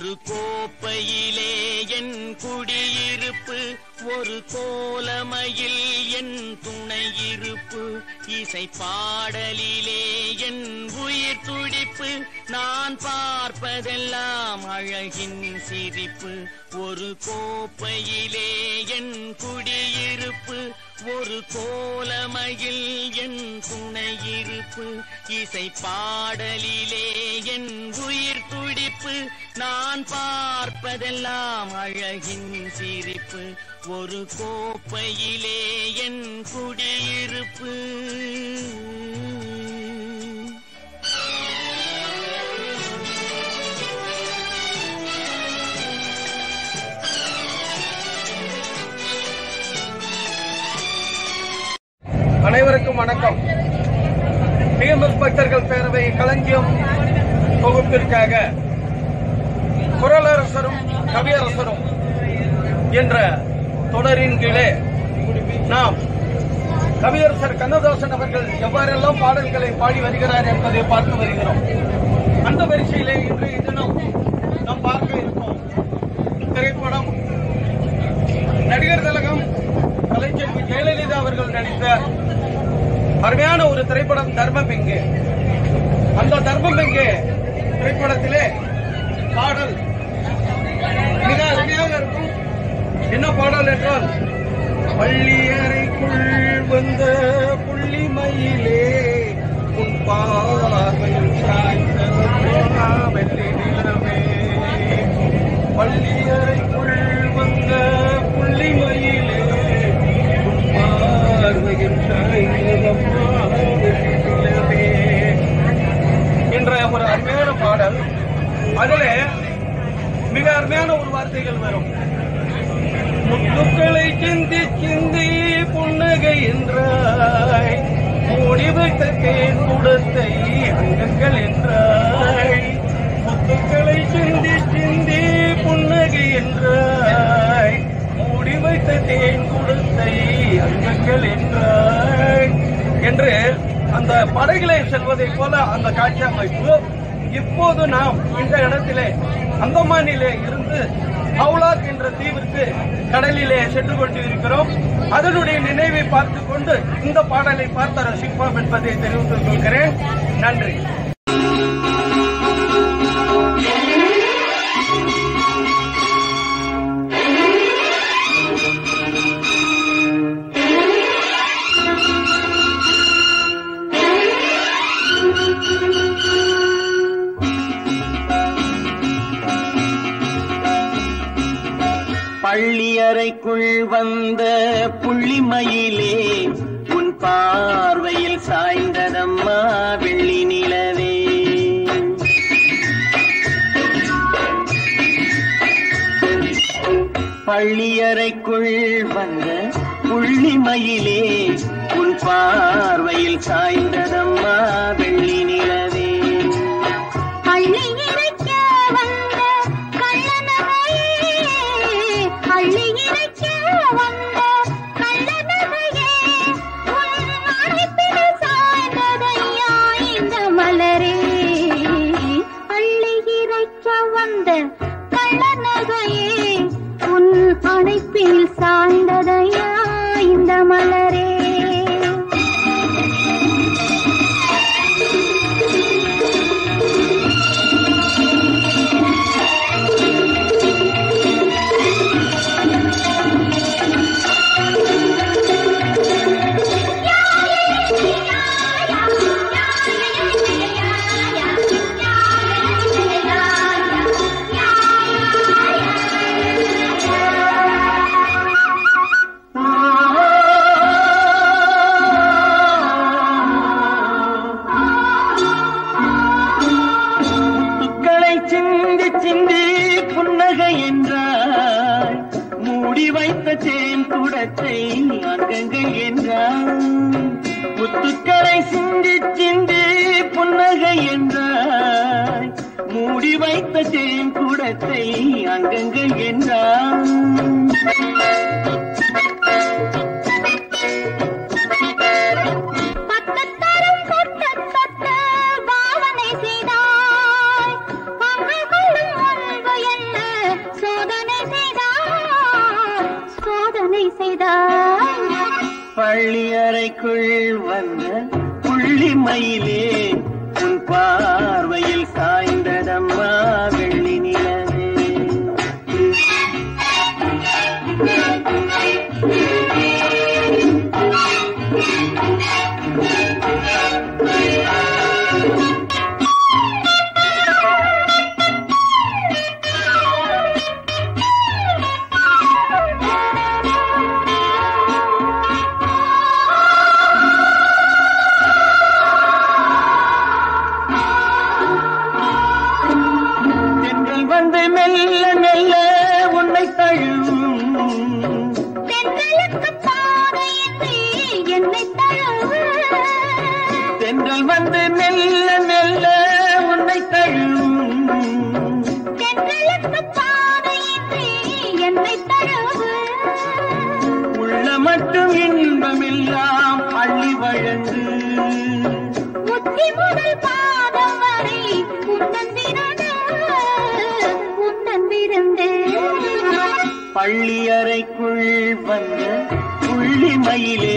ஒரு கோப்பையிலே என் குடியிருப்பு ஒரு கோலமையில் என் துணை இருப்பு இசை பாடலிலே என் உயிர் துடிப்பு நான் பார்ப்பதெல்லாம் அழகின் சிரிப்பு ஒரு கோப்பையிலே என் குடியிருப்பு ஒரு கோலமையில் என் துணை இருப்பு இசை பாடலிலே என் உயிர் துடிப்பு நான் பார்ப்பதெல்லாம் அழகின் சிரிப்பு ஒரு கோப்பையிலே என் குடியிருப்பு அனைவருக்கும் வணக்கம் டிஎம்எஸ் பக்தர்கள் பேரவை களஞ்சியம் தொகுப்பிற்காக குரலரசரும் கவியரசரும் என்ற தொடரின் கீழே நாம் கவியரசர் கண்ணதாசன் அவர்கள் எவ்வாறெல்லாம் பாடல்களை பாடி வருகிறார் என்பதை பார்த்து வருகிறோம் அந்த வரிசையிலே இன்றைய தினம் நாம் பார்க்க இருக்கோம் திரைப்படம் நடிகர் திலகம் கலைஞர் ஜெயலலிதா அவர்கள் நடித்த அருமையான ஒரு திரைப்படம் தர்மம் எங்கே அந்த தர்மம் எங்கே திரைப்படத்திலே பாடல் மிக அருமையாக இருக்கும் என்ன பாடல் என்றால் பள்ளி அறைக்குள் வந்த புள்ளிமயிலே உன் பார்வையில் சாய்ந்த வெள்ளி நிலவே பள்ளி அறைக்குள் வந்த புள்ளிமயிலே உன் பார்வையில் சாய்ந்ததம்மா வெள்ளி நிலவே என்ற ஒரு அருமையான பாடல் அதிலே மிக அருமையான ஒரு வார்த்தைகள் வரும் முத்துக்களை சிந்தி சிந்தி புன்னகை என்றாய் மூடி வைத்த தேன் குடத்தை அங்கங்கள் என்றாய் முத்துக்களை சிந்தி சிந்தி புன்னகை என்றாய் மூடி வைத்த தேன் குடத்தை அங்கங்கள் என்றாய் என்று அந்த படகிலே செல்வதைப் போல அந்த காட்சி அமைப்பு இப்போது நாம் இந்த இடத்திலே அந்தமானிலே இருந்து ஹவுலாக் என்ற தீவிற்கு கடலிலே சென்று கொண்டு இருக்கிறோம் அதனுடைய நினைவை பார்த்துக் கொண்டு இந்த பாடலை பார்த்து ரசிப்போம் என்பதை தெரிவித்துக் கொள்கிறேன் நன்றி பள்ளியறைக்குள் வந்த புள்ளிமயிலே உன் பார்வையில் சாய்ந்ததம்மா வெள்ளி நிலவே பள்ளியறைக்குள் வந்த புள்ளிமயிலே உன் பார்வையில் சாய்ந்ததம்மா வெள்ளி நிலவே அள்ளி இறைக்க வந்த கள்ளநகையே அள்ளி இறைக்க வந்த கள்ளநகையே உன் அழைப்பில் சாய்ந்ததையா இந்த மலரே அள்ளி இறைக்க வந்த கள்ளநகையே உன் அணைப்பில் சாய்ந்ததையா இந்த மலரே முத்துக்களை சிந்தி சிந்தி புன்னகை என்றாய் மூடி வைத்த தேன் குடத்தை அங்கங்கள் என்றாய் முத்துக்களை சிந்தி சிந்தி புன்னகை என்றாய் மூடி வைத்த தேன் குடத்தை அங்கங்கள் என்றாய் பக்கத்தரம் தொட்ட தொட்ட பாவனை செய்தாய் அங்கு கொள்ளும் அன்பு என் அறைக்குள் வந்த புள்ளி மயிலே உன் பார்வையில் சாய்ந்ததம்மா வெள்ளி நிலவே தென்றல் வந்து மெல்ல மெல்ல உன்னை தழுவும் தென்றலுக்கு பாதையின்றி என்னை தழுவு தென்றல் வந்து மெல்ல மெல்ல உன்னை தழுவும் தென்றலுக்கு பாதையின்றி என்னை தழுவு உள்ள மட்டும் இன்பமெல்லாம் அள்ளி வழங்கு முத்தி முதல் பாதம் வரை உன்னன் விரண்டு உன்னன் விருந்து பள்ளி அறைக்குள் வந்த புள்ளி மயிலே